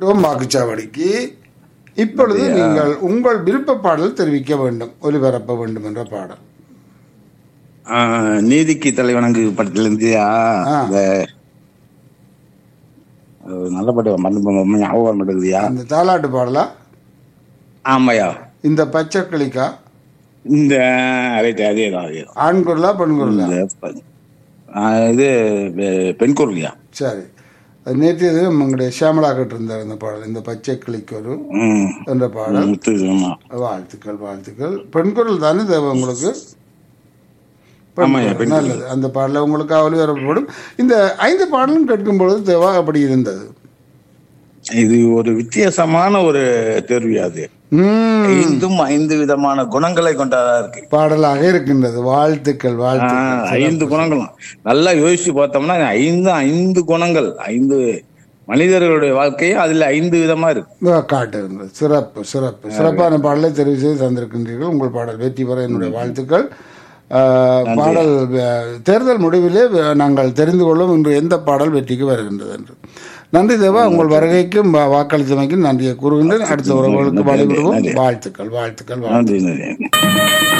விட்டோம் வாக்குச்சாவடிக்கு இப்பொழுது நீங்கள் உங்கள் விருப்ப பாடல் தெரிவிக்க வேண்டும் ஒலிபரப்ப வேண்டும் என்ற பாடல் ஆ, நீதிக்கு தலைவணங்கு படத்துல இருந்து ஆ, ஆ. இந்த அது நல்ல பாட்டு மறந்து ஞாபகம் மாட்டேங்குதுயா அந்த தாலாட்டு பாடலா ஆமாயா இந்த பச்சை கிளிக்கா இந்த ரைட் அதே தான் அதே தான் ஆண் குரலா பெண் குரலா இந்த ப- ஆ, இது பெ- பெண் குரலியா சரி அது நேற்று உங்களுடைய ஷியாமலா இருந்தார் இந்த பாடல் இந்த பச்சை கிளிக்கு ஒரு ம் என்ற பாடல் முத்து ஆமா வாழ்த்துக்கள் வாழ்த்துக்கள் பெண் குரல் தானே தேவை உங்களுக்கு பெண் ஆமாய்யா, குரல். பெண் குரல். நல்லது அந்த பாடல உங்களுக்கு ஒலிபரப்பப்படும் இந்த ஐந்து பாடலும் கேட்கும் பொழுது தேவா அப்படி இருந்தது இது ஒரு வித்தியாசமான ஒரு தேர்வு அது ம், ஐந்தும் ஐந்து விதமான குணங்களை கொண்டதா இருக்கு பாடலாக இருக்கின்றது வாழ்த்துக்கள் ஆ, வாழ்த்துக்கள் ஐந்து குணங்களும் நல்லா யோசிச்சு பார்த்தோம்னா ஐந்து ஐந்து குணங்கள் ஐந்து மனிதர்களுடைய வாழ்க்கையே அதுல ஐந்து விதமா இருக்கு இதோ காட்டுகின்றது சிறப்பு சிறப்பு சிறப்பான பாடலை தெரிவு செய்து தந்திருக்கின்றீர்கள் உங்கள் பாடல் வெற்றி பெற என்னுடைய வாழ்த்துக்கள் ஆஹ், பாடல் அஹ், தேர்தல் முடிவிலே அஹ், நாங்கள் தெரிந்து கொள்ளும் இன்று எந்த பாடல் வெற்றிக்கு வருகின்றது என்று நன்றி தேவா உங்கள் வருகைக்கும் வா- வாக்களித்தமைக்கும் நன்றியை கூறுகின்றேன் அடுத்த உறவுகளுக்கு வழிவிடுவோம் வாழ்த்துக்கள் வாழ்த்துக்கள் வாழ்த்துக்கள் நன்றி நன்றி